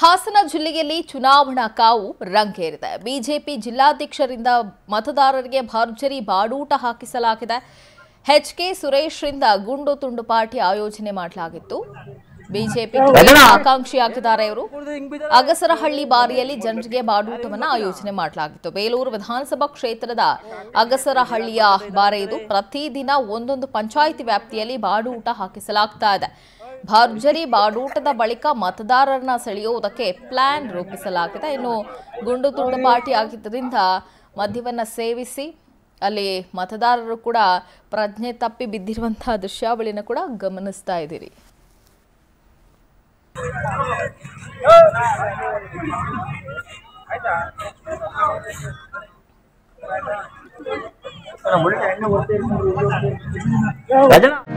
ಹಾಸನ ಜಿಲ್ಲೆಯಲ್ಲಿ ಚುನಾವಣಾ ಕಾವು ರಂಗೇರಿದೆ ಬಿಜೆಪಿ ಜಿಲ್ಲಾಧ್ಯಕ್ಷರಿಂದ ಮತದಾರರಿಗೆ ಭರ್ಜರಿ ಬಾಡೂಟ ಹಾಕಿಸಲಾಗಿದೆ ಎಚ್ಕೆ ಸುರೇಶ್ರಿಂದ ಗುಂಡು ತುಂಡು ಪಾರ್ಟಿ ಆಯೋಜನೆ ಮಾಡಲಾಗಿತ್ತು ಬಿಜೆಪಿ ಆಕಾಂಕ್ಷಿಯಾಗಿದ್ದಾರೆ ಇವರು ಅಗಸರಹಳ್ಳಿ ಬಾರಿಯಲ್ಲಿ ಜನರಿಗೆ ಬಾಡೂಟವನ್ನ ಆಯೋಜನೆ ಮಾಡಲಾಗಿತ್ತು ಬೇಲೂರು ವಿಧಾನಸಭಾ ಕ್ಷೇತ್ರದ ಅಗಸರಹಳ್ಳಿಯ ಬಾರೆ ಇದು ಪ್ರತಿದಿನ ಒಂದೊಂದು ಪಂಚಾಯಿತಿ ವ್ಯಾಪ್ತಿಯಲ್ಲಿ ಬಾಡೂಟ ಹಾಕಿಸಲಾಗ್ತಾ ಇದೆ ಭರ್ಜರಿ ಬಾಡೂಟದ ಬಳಿಕ ಮತದಾರರನ್ನ ಸೆಳೆಯುವುದಕ್ಕೆ ಪ್ಲಾನ್ ರೂಪಿಸಲಾಗಿದೆ ಇನ್ನು ಗುಂಡು ತುಂಡು ಪಾರ್ಟಿ ಆಗಿದ್ದರಿಂದ ಮದ್ಯವನ್ನ ಸೇವಿಸಿ ಅಲ್ಲಿ ಮತದಾರರು ಕೂಡ ಪ್ರಜ್ಞೆ ತಪ್ಪಿ ಬಿದ್ದಿರುವಂತಹ ದೃಶ್ಯಾವಳಿನ ಕೂಡ ಗಮನಿಸ್ತಾ ಇದ್ದೀರಿ ರಾಜಣ್ಣ